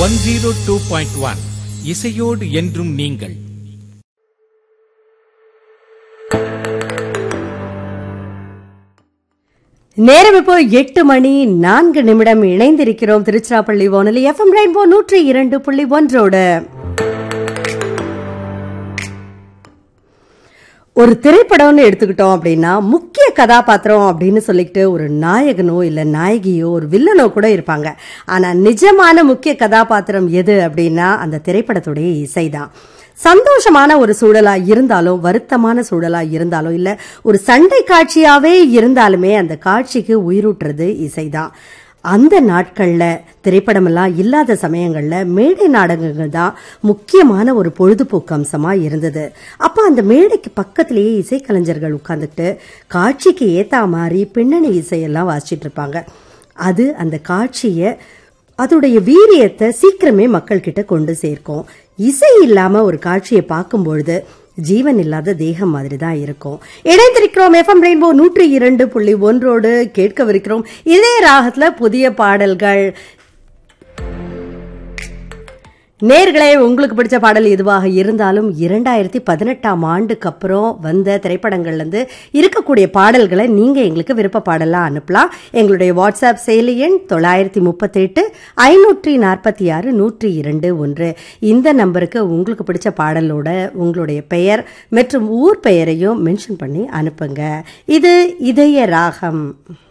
one zero two point one இசையோடு என்றும் நீங்கள் நேரம் இப்போ எட்டு மணி நான்கு நிமிடம் இணைந்திருக்கிறோம் திருச்சிராப்பள்ளி வானொலி எஃப்எம் ரெயின்போ நூற்றி இரண்டு புள்ளி ஒன்றோடு ஒரு திரைப்படம்னு எடுத்துக்கிட்டோம் அப்படின்னா முக்கிய கதாபாத்திரம் அப்படின்னு சொல்லிக்கிட்டு ஒரு நாயகனோ இல்லை நாயகியோ ஒரு வில்லனோ கூட இருப்பாங்க ஆனால் நிஜமான முக்கிய கதாபாத்திரம் எது அப்படின்னா அந்த திரைப்படத்துடைய இசைதான் சந்தோஷமான ஒரு சூழலா இருந்தாலும் வருத்தமான சூழலா இருந்தாலும் இல்ல ஒரு சண்டை காட்சியாவே இருந்தாலுமே அந்த காட்சிக்கு உயிரூட்டுறது இசைதான் அந்த நாட்கள்ல திரைப்படமெல்லாம் இல்லாத சமயங்கள்ல மேடை நாடகங்கள் தான் முக்கியமான ஒரு பொழுதுபோக்கு அம்சமா இருந்தது அப்ப அந்த மேடைக்கு பக்கத்திலேயே இசைக்கலைஞர்கள் உட்கார்ந்துட்டு காட்சிக்கு ஏத்தா மாதிரி பின்னணி இசையெல்லாம் வாசிச்சிட்டு இருப்பாங்க அது அந்த காட்சியை அதோடைய வீரியத்தை சீக்கிரமே மக்கள் கிட்ட கொண்டு சேர்க்கும் இசை இல்லாம ஒரு காட்சியை பார்க்கும் பொழுது ஜீவன் இல்லாத தேகம் மாதிரி தான் இருக்கும் இணைந்திருக்கிறோம் எஃப்எம் ரெயின்போ நூற்றி இரண்டு புள்ளி ஒன்றோடு கேட்கவிருக்கிறோம் இதே ராகத்துல புதிய பாடல்கள் நேர்களே உங்களுக்கு பிடிச்ச பாடல் எதுவாக இருந்தாலும் இரண்டாயிரத்தி பதினெட்டாம் ஆண்டுக்கு அப்புறம் வந்த திரைப்படங்கள்லேருந்து இருக்கக்கூடிய பாடல்களை நீங்கள் எங்களுக்கு விருப்ப பாடலாம் அனுப்பலாம் எங்களுடைய வாட்ஸ்அப் செயலி எண் தொள்ளாயிரத்தி முப்பத்தெட்டு ஐநூற்றி நாற்பத்தி ஆறு நூற்றி இரண்டு ஒன்று இந்த நம்பருக்கு உங்களுக்கு பிடிச்ச பாடலோட உங்களுடைய பெயர் மற்றும் ஊர் பெயரையும் மென்ஷன் பண்ணி அனுப்புங்க இது இதய ராகம்